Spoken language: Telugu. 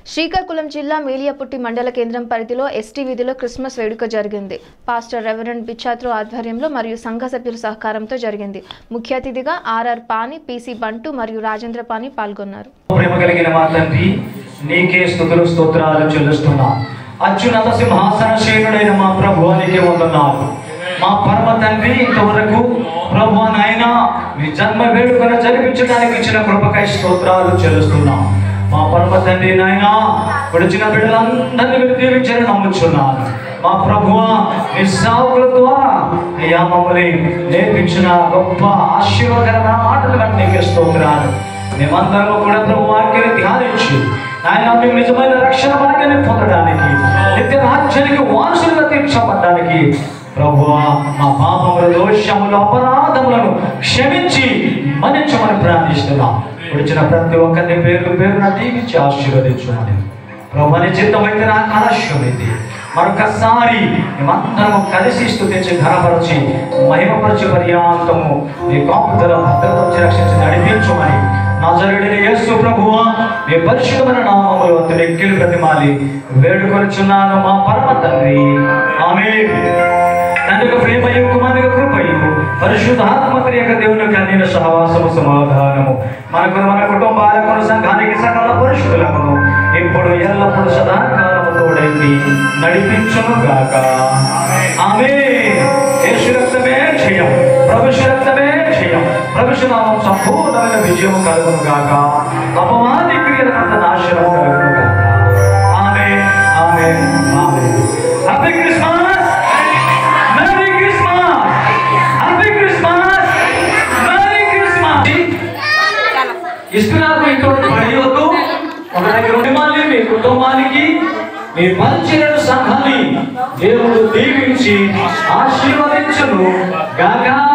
శ్రీకాకుళం జిల్లా మేలియపుట్టి మండల కేంద్రం పరిధిలో ఎస్టీ వీధిలో క్రిస్మస్ వేడుక జరిగింది పాస్టర్ రెవరెండ్ బిచాత్రో ఆధ్వర్యంలో మరియు సంఘ సభ్యుల సహకారంతో జరిగింది ముఖ్య అతిథిగా ఆర్ఆర్ పాని పీసీ బంటు మరియు రాజేంద్ర పాని పాల్గొన్నారు ప్రేమ కలిగిన మా తండ్రి నీకే స్థుతులు స్తోత్రాలు చెల్లిస్తున్నా అత్యున్నత సింహాసన శేనుడైన మా ప్రభు నీకే వందనాలు మా పరమ తండ్రి ఇంతవరకు ప్రభు నాయన మీ జన్మ వేడుకను జరిపించడానికి ఇచ్చిన కృపకై స్తోత్రాలు చెల్లిస్తున్నాం మా పరమ తండ్రి నాయన విడిచిన బిడ్డలందరినీ మీరు దీవించని నమ్ముచున్నాను మా ప్రభు మీ సావుల ద్వారా అయ్యా మమ్మల్ని నేర్పించిన గొప్ప ఆశీర్వాదకరమైన మాటలు బట్టి నీకే స్తోత్రాలు మేమందరం కూడా ప్రభు వాక్యాన్ని ధ్యానించి ఆయన మేము నిజమైన రక్షణ భాగ్యాన్ని పొందడానికి నిత్య రాజ్యానికి వారసులుగా తీర్చబడ్డానికి ప్రభు మా పాపముల దోషములు అపరాధములను క్షమించి మన్నించమని ప్రార్థిస్తున్నాం విడిచిన ప్రతి ఒక్కరిని పేరు పేరున దీవించి ఆశీర్వదించమని ప్రభు అని చిత్తమైతే నాకు ఆలస్యమైంది మరొకసారి మేమందరము కలిసి స్థుతించి ఘనపరచి మహిమపరచి పర్యాంతము నీ కాపుదల భద్రత రక్షించి నడిపించమని నజరుడిని యేసు ప్రభువ నీ పరిశుద్ధమైన నామములో ఎక్కిలు ప్రతిమాలి వేడుకొనుచున్నాను మా పరమ తండ్రి ఆమె తండ్రి యొక్క ప్రేమయు కుమారుని యొక్క కృపయు పరిశుద్ధాత్మకరి యొక్క దేవుని యొక్క అన్నిన సహవాసము సమాధానము మనకు మన కుటుంబాలకు సంఘానికి సకల పరిశుద్ధులకు ఇప్పుడు ఎల్లప్పుడు సదాకాలము తోడైంది నడిపించును గాక ఆమె యేసు రక్తమే జయం ప్రభుషు రక్తమే జయం ప్రభుషు నామం సంపూర్ణమైన విజయం కలుగును గాక అపవాది క్రియలంత నాశనం కలుగును గాక ఆమె ఆమె ఆమె happy Christmas merry Christmas happy Christmas merry Christmas ఇస్తున్నారు ఇటువంటి పడివద్దు ఒక దగ్గర కుటుంబాన్ని మీ కుటుంబానికి మీ పరిచయను సంఘాన్ని దేవుడు దీవించి ఆశీర్వదించను గాక